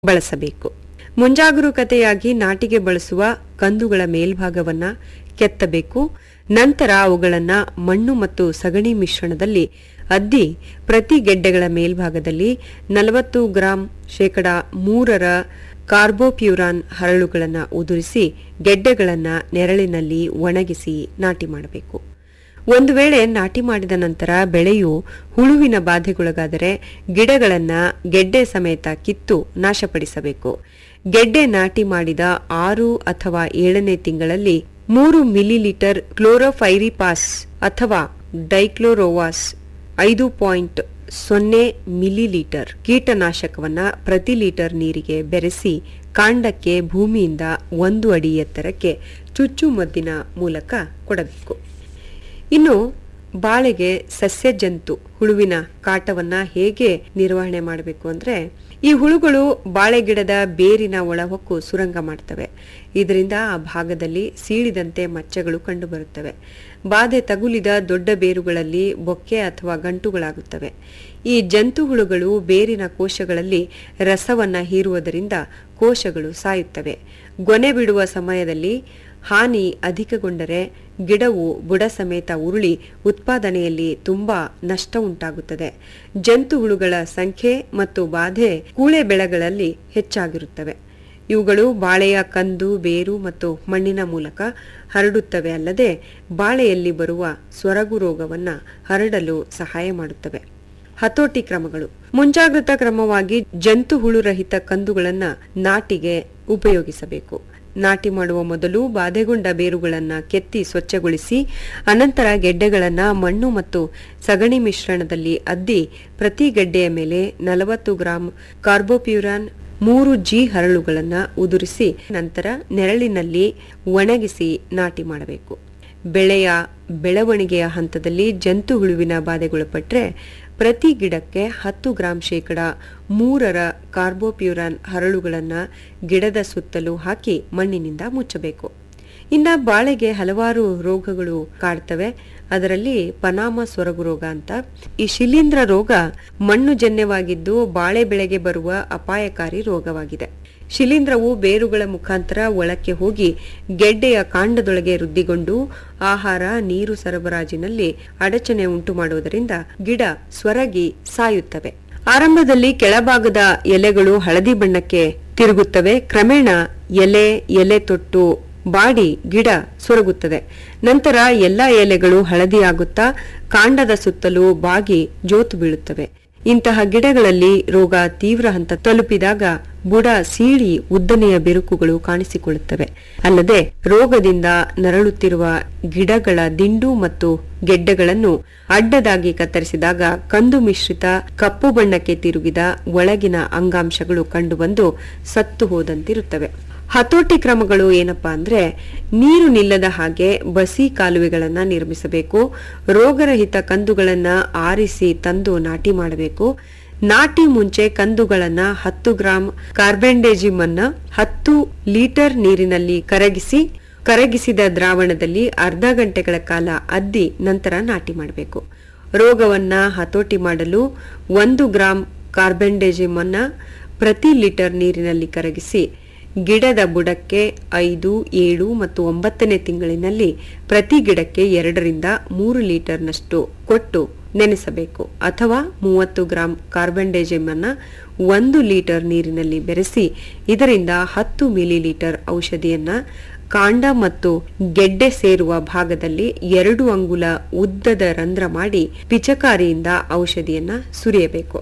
ಬಳಸಬೇಕು ಮುಂಜಾಗರೂಕತೆಯಾಗಿ ನಾಟಿಗೆ ಬಳಸುವ ಕಂದುಗಳ ಮೇಲ್ಭಾಗವನ್ನ ಕೆತ್ತಬೇಕು ನಂತರ ಅವುಗಳನ್ನ ಮಣ್ಣು ಮತ್ತು ಸಗಣಿ ಮಿಶ್ರಣದಲ್ಲಿ ಅದ್ದಿ ಪ್ರತಿ ಗೆಡ್ಡೆಗಳ ಮೇಲ್ಭಾಗದಲ್ಲಿ ನಲವತ್ತು ಗ್ರಾಂ ಶೇಕಡ ಮೂರರ ಕಾರ್ಬೋಪ್ಯೂರಾನ್ ಹರಳುಗಳನ್ನು ಉದುರಿಸಿ ಗೆಡ್ಡೆಗಳನ್ನ ನೆರಳಿನಲ್ಲಿ ಒಣಗಿಸಿ ನಾಟಿ ಮಾಡಬೇಕು ಒಂದು ವೇಳೆ ನಾಟಿ ಮಾಡಿದ ನಂತರ ಬೆಳೆಯು ಹುಳುವಿನ ಬಾಧೆಗೊಳಗಾದರೆ ಗಿಡಗಳನ್ನ ಗೆಡ್ಡೆ ಸಮೇತ ಕಿತ್ತು ನಾಶಪಡಿಸಬೇಕು ಗೆಡ್ಡೆ ನಾಟಿ ಮಾಡಿದ ಆರು ಅಥವಾ ಏಳನೇ ತಿಂಗಳಲ್ಲಿ ಮೂರು ಮಿಲಿಲೀಟರ್ ಕ್ಲೋರೋಫೈರಿಪಾಸ್ ಅಥವಾ ಡೈಕ್ಲೋರೋವಾಸ್ ಐದು ಪಾಯಿಂಟ್ ಸೊನ್ನೆ ಮಿಲಿಲೀಟರ್ ಕೀಟನಾಶಕವನ್ನ ಪ್ರತಿ ಲೀಟರ್ ನೀರಿಗೆ ಬೆರೆಸಿ ಕಾಂಡಕ್ಕೆ ಭೂಮಿಯಿಂದ ಒಂದು ಅಡಿ ಎತ್ತರಕ್ಕೆ ಚುಚ್ಚುಮದ್ದಿನ ಮೂಲಕ ಕೊಡಬೇಕು ಇನ್ನು ಬಾಳೆಗೆ ಸಸ್ಯಜಂತು ಹುಳುವಿನ ಕಾಟವನ್ನ ಹೇಗೆ ನಿರ್ವಹಣೆ ಮಾಡಬೇಕು ಅಂದ್ರೆ ಈ ಹುಳುಗಳು ಬಾಳೆ ಗಿಡದ ಬೇರಿನ ಒಳಹೊಕ್ಕು ಸುರಂಗ ಮಾಡ್ತವೆ ಇದರಿಂದ ಆ ಭಾಗದಲ್ಲಿ ಸೀಳಿದಂತೆ ಮಚ್ಚಗಳು ಕಂಡುಬರುತ್ತವೆ ಬಾಧೆ ತಗುಲಿದ ದೊಡ್ಡ ಬೇರುಗಳಲ್ಲಿ ಬೊಕ್ಕೆ ಅಥವಾ ಗಂಟುಗಳಾಗುತ್ತವೆ ಈ ಜಂತು ಹುಳುಗಳು ಬೇರಿನ ಕೋಶಗಳಲ್ಲಿ ರಸವನ್ನ ಹೀರುವುದರಿಂದ ಕೋಶಗಳು ಸಾಯುತ್ತವೆ ಗೊನೆ ಬಿಡುವ ಸಮಯದಲ್ಲಿ ಹಾನಿ ಅಧಿಕಗೊಂಡರೆ ಗಿಡವು ಬುಡ ಸಮೇತ ಉರುಳಿ ಉತ್ಪಾದನೆಯಲ್ಲಿ ತುಂಬಾ ನಷ್ಟ ಉಂಟಾಗುತ್ತದೆ ಜಂತು ಹುಳುಗಳ ಸಂಖ್ಯೆ ಮತ್ತು ಬಾಧೆ ಕೂಳೆ ಬೆಳೆಗಳಲ್ಲಿ ಹೆಚ್ಚಾಗಿರುತ್ತವೆ ಇವುಗಳು ಬಾಳೆಯ ಕಂದು ಬೇರು ಮತ್ತು ಮಣ್ಣಿನ ಮೂಲಕ ಹರಡುತ್ತವೆ ಅಲ್ಲದೆ ಬಾಳೆಯಲ್ಲಿ ಬರುವ ಸೊರಗು ರೋಗವನ್ನ ಹರಡಲು ಸಹಾಯ ಮಾಡುತ್ತವೆ ಹತೋಟಿ ಕ್ರಮಗಳು ಮುಂಜಾಗ್ರತಾ ಕ್ರಮವಾಗಿ ಜಂತು ಹುಳು ರಹಿತ ಕಂದುಗಳನ್ನ ನಾಟಿಗೆ ಉಪಯೋಗಿಸಬೇಕು ನಾಟಿ ಮಾಡುವ ಮೊದಲು ಬಾಧೆಗೊಂಡ ಬೇರುಗಳನ್ನ ಕೆತ್ತಿ ಸ್ವಚ್ಛಗೊಳಿಸಿ ಅನಂತರ ಗೆಡ್ಡೆಗಳನ್ನ ಮಣ್ಣು ಮತ್ತು ಸಗಣಿ ಮಿಶ್ರಣದಲ್ಲಿ ಅದ್ದಿ ಪ್ರತಿ ಗೆಡ್ಡೆಯ ಮೇಲೆ ನಲವತ್ತು ಗ್ರಾಂ ಕಾರ್ಬೋಪ್ಯೂರಾನ್ ಮೂರು ಜಿ ಹರಳುಗಳನ್ನ ಉದುರಿಸಿ ನಂತರ ನೆರಳಿನಲ್ಲಿ ಒಣಗಿಸಿ ನಾಟಿ ಮಾಡಬೇಕು ಬೆಳೆಯ ಬೆಳವಣಿಗೆಯ ಹಂತದಲ್ಲಿ ಜಂತು ಹುಳುವಿನ ಬಾಧೆಗೊಳಪಟ್ಟರೆ ಪ್ರತಿ ಗಿಡಕ್ಕೆ ಹತ್ತು ಗ್ರಾಂ ಶೇಕಡ ಮೂರರ ಕಾರ್ಬೋಪ್ಯೂರಾನ್ ಹರಳುಗಳನ್ನು ಗಿಡದ ಸುತ್ತಲೂ ಹಾಕಿ ಮಣ್ಣಿನಿಂದ ಮುಚ್ಚಬೇಕು ಇನ್ನ ಬಾಳೆಗೆ ಹಲವಾರು ರೋಗಗಳು ಕಾಡ್ತವೆ ಅದರಲ್ಲಿ ಪನಾಮ ಸೊರಗು ರೋಗ ಅಂತ ಈ ಶಿಲೀಂಧ್ರ ರೋಗ ಮಣ್ಣು ಜನ್ಯವಾಗಿದ್ದು ಬಾಳೆ ಬೆಳೆಗೆ ಬರುವ ಅಪಾಯಕಾರಿ ರೋಗವಾಗಿದೆ ಶಿಲೀಂಧ್ರವು ಬೇರುಗಳ ಮುಖಾಂತರ ಒಳಕ್ಕೆ ಹೋಗಿ ಗೆಡ್ಡೆಯ ಕಾಂಡದೊಳಗೆ ವೃದ್ಧಿಗೊಂಡು ಆಹಾರ ನೀರು ಸರಬರಾಜಿನಲ್ಲಿ ಅಡಚಣೆ ಉಂಟು ಮಾಡುವುದರಿಂದ ಗಿಡ ಸ್ವರಗಿ ಸಾಯುತ್ತವೆ ಆರಂಭದಲ್ಲಿ ಕೆಳಭಾಗದ ಎಲೆಗಳು ಹಳದಿ ಬಣ್ಣಕ್ಕೆ ತಿರುಗುತ್ತವೆ ಕ್ರಮೇಣ ಎಲೆ ಎಲೆ ತೊಟ್ಟು ಬಾಡಿ ಗಿಡ ಸೊರಗುತ್ತದೆ ನಂತರ ಎಲ್ಲಾ ಎಲೆಗಳು ಹಳದಿಯಾಗುತ್ತಾ ಕಾಂಡದ ಸುತ್ತಲೂ ಬಾಗಿ ಜೋತು ಬೀಳುತ್ತವೆ ಇಂತಹ ಗಿಡಗಳಲ್ಲಿ ರೋಗ ತೀವ್ರ ಹಂತ ತಲುಪಿದಾಗ ಬುಡ ಸೀಳಿ ಉದ್ದನೆಯ ಬಿರುಕುಗಳು ಕಾಣಿಸಿಕೊಳ್ಳುತ್ತವೆ ಅಲ್ಲದೆ ರೋಗದಿಂದ ನರಳುತ್ತಿರುವ ಗಿಡಗಳ ದಿಂಡು ಮತ್ತು ಗೆಡ್ಡೆಗಳನ್ನು ಅಡ್ಡದಾಗಿ ಕತ್ತರಿಸಿದಾಗ ಕಂದು ಮಿಶ್ರಿತ ಕಪ್ಪು ಬಣ್ಣಕ್ಕೆ ತಿರುಗಿದ ಒಳಗಿನ ಅಂಗಾಂಶಗಳು ಕಂಡುಬಂದು ಸತ್ತು ಹೋದಂತಿರುತ್ತವೆ ಹತೋಟಿ ಕ್ರಮಗಳು ಏನಪ್ಪಾ ಅಂದ್ರೆ ನೀರು ನಿಲ್ಲದ ಹಾಗೆ ಬಸಿ ಕಾಲುವೆಗಳನ್ನ ನಿರ್ಮಿಸಬೇಕು ರೋಗರಹಿತ ಕಂದುಗಳನ್ನ ಆರಿಸಿ ತಂದು ನಾಟಿ ಮಾಡಬೇಕು ನಾಟಿ ಮುಂಚೆ ಕಂದುಗಳನ್ನ ಹತ್ತು ಗ್ರಾಂ ಕಾರ್ಬೆಂಡೇಜಿಮ್ ಅನ್ನ ಹತ್ತು ಲೀಟರ್ ನೀರಿನಲ್ಲಿ ಕರಗಿಸಿ ಕರಗಿಸಿದ ದ್ರಾವಣದಲ್ಲಿ ಅರ್ಧ ಗಂಟೆಗಳ ಕಾಲ ಅದ್ದಿ ನಂತರ ನಾಟಿ ಮಾಡಬೇಕು ರೋಗವನ್ನ ಹತೋಟಿ ಮಾಡಲು ಒಂದು ಗ್ರಾಂ ಕಾರ್ಬೆಂಡೇಜಿಮ್ ಅನ್ನ ಪ್ರತಿ ಲೀಟರ್ ನೀರಿನಲ್ಲಿ ಕರಗಿಸಿ ಗಿಡದ ಬುಡಕ್ಕೆ ಐದು ಏಳು ಮತ್ತು ಒಂಬತ್ತನೇ ತಿಂಗಳಿನಲ್ಲಿ ಪ್ರತಿ ಗಿಡಕ್ಕೆ ಎರಡರಿಂದ ಮೂರು ಲೀಟರ್ನಷ್ಟು ಕೊಟ್ಟು ನೆನೆಸಬೇಕು ಅಥವಾ ಮೂವತ್ತು ಗ್ರಾಂ ಕಾರ್ಬನ್ಡೇಜಿಮ್ ಅನ್ನ ಒಂದು ಲೀಟರ್ ನೀರಿನಲ್ಲಿ ಬೆರೆಸಿ ಇದರಿಂದ ಹತ್ತು ಮಿಲಿಲೀಟರ್ ಔಷಧಿಯನ್ನ ಕಾಂಡ ಮತ್ತು ಗೆಡ್ಡೆ ಸೇರುವ ಭಾಗದಲ್ಲಿ ಎರಡು ಅಂಗುಲ ಉದ್ದದ ರಂಧ್ರ ಮಾಡಿ ಪಿಚಕಾರಿಯಿಂದ ಔಷಧಿಯನ್ನ ಸುರಿಯಬೇಕು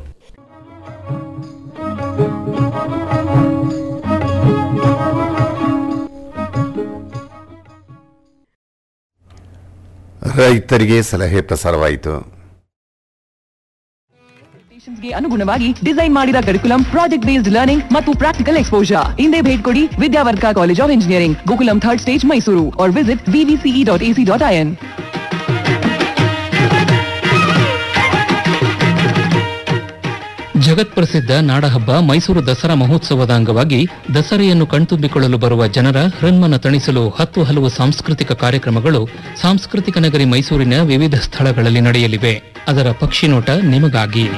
ರೈತರಿಗೆ ಸಲಹೆ ಪ್ರಸಾರವಾಯಿತು ಗೆ ಅನುಗುಣವಾಗಿ ಡಿಸೈನ್ ಮಾಡಿದ ಕರಿಕುಲಂ ಪ್ರಾಜೆಕ್ಟ್ ಬೇಸ್ಡ್ ಲರ್ನಿಂಗ್ ಮತ್ತು ಪ್ರಾಕ್ಟಿಕಲ್ ಎಕ್ಸ್ಪೋಜರ್ ಹಿಂದೆ ಭೇಟಿ ಕೊಡಿ Vidyavardhaka College of Engineering Gokulam third stage Mysuru or visit VVCE dot AC dot IN ಜಗತ್ಪ್ರಸಿದ್ಧ ನಾಡಹಬ್ಬ ಮೈಸೂರು ದಸರಾ ಮಹೋತ್ಸವದ ಅಂಗವಾಗಿ ದಸರೆಯನ್ನು ಕಣ್ತುಂಬಿಕೊಳ್ಳಲು ಬರುವ ಜನರ ಹೃನ್ಮನ ತಣಿಸಲು ಹತ್ತು ಹಲವು ಸಾಂಸ್ಕೃತಿಕ ಕಾರ್ಯಕ್ರಮಗಳು ಸಾಂಸ್ಕೃತಿಕ ನಗರಿ ಮೈಸೂರಿನ ವಿವಿಧ ಸ್ಥಳಗಳಲ್ಲಿ ನಡೆಯಲಿವೆ ಅದರ ಪಕ್ಷಿನೋಟ ನಿಮಗಾಗಿ